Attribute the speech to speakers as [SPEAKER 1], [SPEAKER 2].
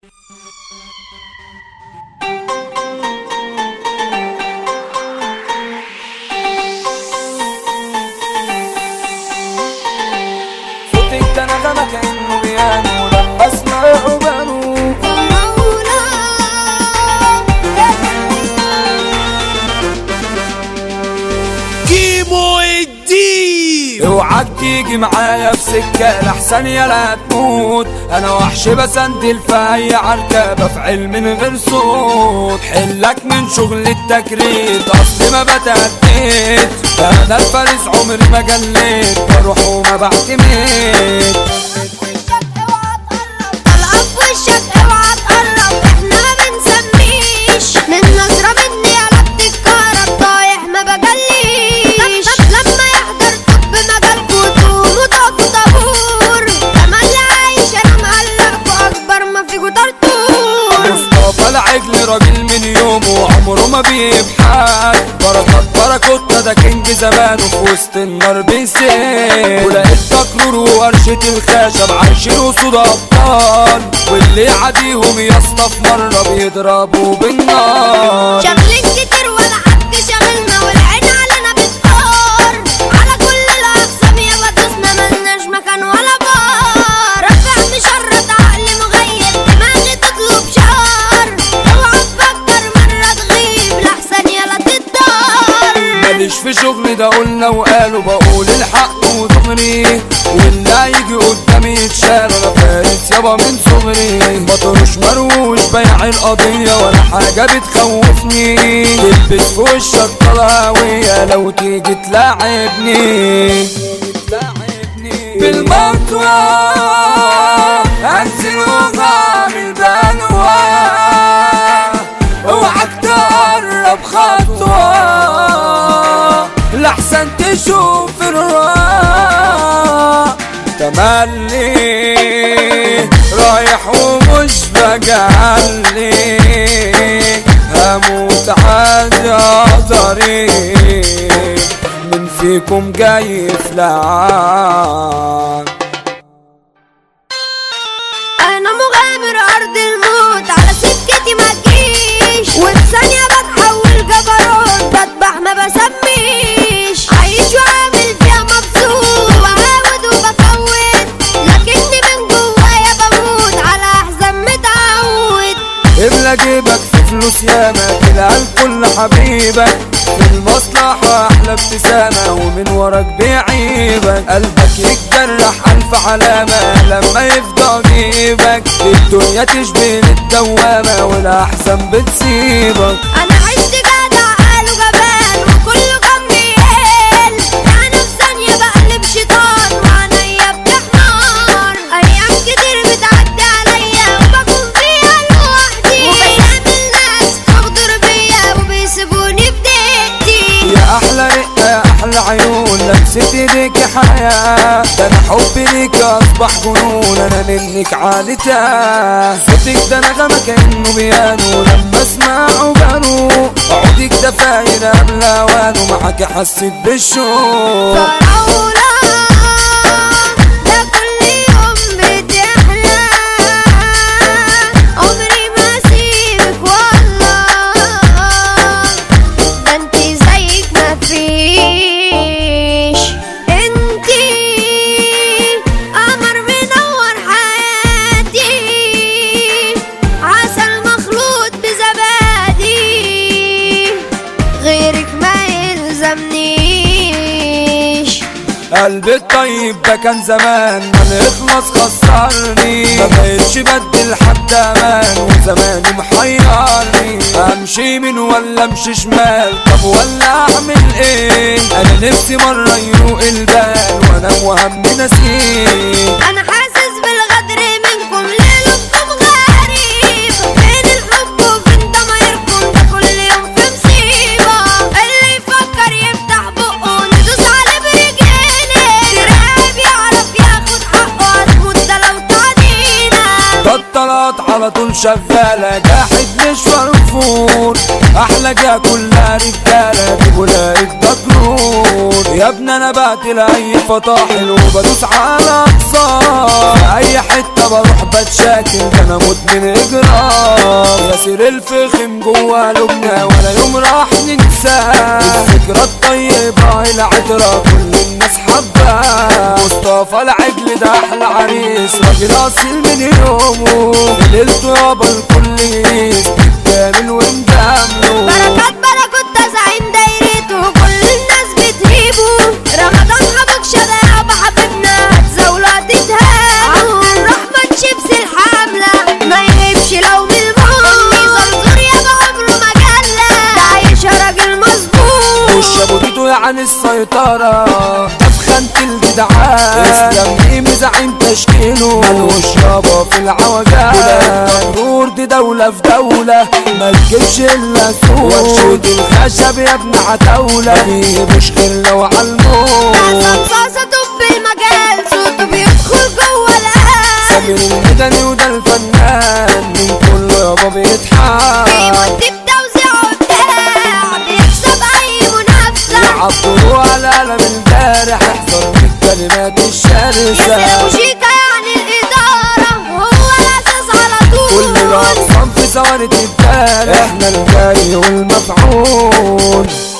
[SPEAKER 1] صوتك ده نغمة كأنه بيانو لما اسمعه بانو
[SPEAKER 2] كيمو الديب
[SPEAKER 1] اوعك تيجي معايا في سكة لحسن يلا تموت انا وحش بسندل في اي عركة بفعل من غير صوت حلك من شغل التكريت اصلي ما بتأكد انا الفارس عمري ما جليت بروح وما بعتمد
[SPEAKER 3] طلقة في وشك اوعى تقرب احنا ما بنسميش من نظرة مني قلبت الكهرب طايح ما بجليش لما يحضر طب مجالكوا تقوموا تقفوا طابور تملي عايش انا مقلقكوا اكبر ما فيكوا طرطور
[SPEAKER 1] مصطفى العجل راجل من يومه عمره ما بيبحث بركات بركوتة ده كينج زمانه في وسط النار بيسيب ولقيت تكرور وورشة الخشب عايشين وسود أبطال واللي يعاديهم يا اسطى في مرة بيضربوا بالنار
[SPEAKER 3] شغلين كتير ولا حد شغلنا والعين علينا بتطار على كل الاقسام يا بدوسنا ملناش مكان ولا بار رافع مشرط عقلي مغيب دماغي تطلب شعار اوعى تفكر مرة تغيب لحسن يلا تدار
[SPEAKER 1] ماليش في شغل ده قلنا وقالوا بقول الحق ودغري واللي هيجي قدامي يتشال انا فارس يابا من صغري بطرش مروش بيع القضية ولا حاجة بتخوفني تلبس في وشك طلاوية لو تيجي تلاعبني بالمطوى انزل وغامل بلوى اوعك تقرب خطوة لحسن تشوف الراء تملي رايح ومش بجلي هموت عادي طريق من فيكم جاي فلان
[SPEAKER 3] انا مغامر ارض الموت على سكتي ما تجيش وفي ثانيه بتحول جبروت بذبح ما بسميش عايش وعامل فيها مبسوط وبهاود وبفوت لكني من جوايا بموت على احزان متعود
[SPEAKER 1] املى جيبك في فلوس ياما تلقى الكل حبيبك في المصلحة أحلى ابتسامة ومن وراك بيعيبك قلبك يتجرح ألف علامة لما يفضى جيبك الدنيا تشبه الدوامة والأحسن بتسيبك
[SPEAKER 3] انا عشت جدع قالوا جبان وكله كان بيقل انا في ثانيه بقلب شيطان وعينيا بتحمر ايام كتير بتعدي عليا وبكون فيها لوحدي وبيقابل ناس تغدر بيا وبيسيبوني في دقيقتي
[SPEAKER 1] يا أحلى رقة يا أحلى عيون لمسة ايديك حياة ده أنا حبي ليك أصبح جنون أنا منك عالتاه صوتك ده نغمة كأنه بيانو لما أسمعه بانو عودك ده فاير قبل أوانه معاك حسيت بالشوق
[SPEAKER 3] فراولة ده كل يوم بتحلى عمري ما اسيبك والله ده انتي زيك ما فيش انتي قمر منور حياتي عسل مخلوط بزبادي غيرك ما يلزمنيش
[SPEAKER 1] قلبي الطيب ده كان زمان ما يخلص خسرني ما بقتش بدل حد امان وزماني محيرني امشي من ولا امشي شمال طب ولا اعمل ايه انا نفسي مره يروق البال وانا وهم نسيم
[SPEAKER 3] انا حاسس بالغدر منكم ليلكم غريب فين الحب وفين ضمايركم ده كل يوم في مصيبة اللي يفكر يفتح بقه ندوس عليه برجلنا تراب يعرف ياخد حقه هتموت ده لو تعدينا
[SPEAKER 1] بطلات على طول شغالة جاحد مش فرفور احلى جا كلها رجالة جيبوا لاقي الدكرور يا ابني انا بقتل اي فطاحل وبدوس على اقصار في اي حتة بروح بتشاكل ده انا مدمن اجرام ياسر الفخم جوا لبنى ولا يوم راح ننساه الذكرى الطيبة العطرة كل الناس حباه مصطفى العجل ده احلى عريس راجل اصيل من يومه ليلته يابا الكل يقيس كامل ومجامله
[SPEAKER 3] بركات بركات ده زعيم دايرته كل الناس بتهيبه رمضان حبك شباب حبيبنا هتزاولوا هتتهانوا عبد الرحمن شيبس الحملة ما يهبش لو من الموت زرزور يا عمره مجلة ده عايشة راجل مظبوط
[SPEAKER 1] والشابوتيتو يعني السيطرة أفخنت الجدعان اسلام قيمي زعيم تشكيله ملوش يابا في العوجات مبرور دي دولة في دولة ما تجيبش إلا سوق ورشة الخشب يا ابن عتاولة ما بيجيبوش غير لو عالموت
[SPEAKER 3] صمصاصة طب المجال صوته بيدخل جوه القلب
[SPEAKER 1] سمير المدني وده الفنان من كله يابا بيتحاب
[SPEAKER 3] بيمد بتوزيع وبتاع بيكسب أي منافسة
[SPEAKER 1] عبدو على قلم البارح احذر من الكلمات الشرسة
[SPEAKER 3] ياسر وشيكا يعني الإدارة هو الأساس على
[SPEAKER 1] كل
[SPEAKER 3] طول
[SPEAKER 1] الأقسام في ثواني تتبال احنا الجاي والمفعول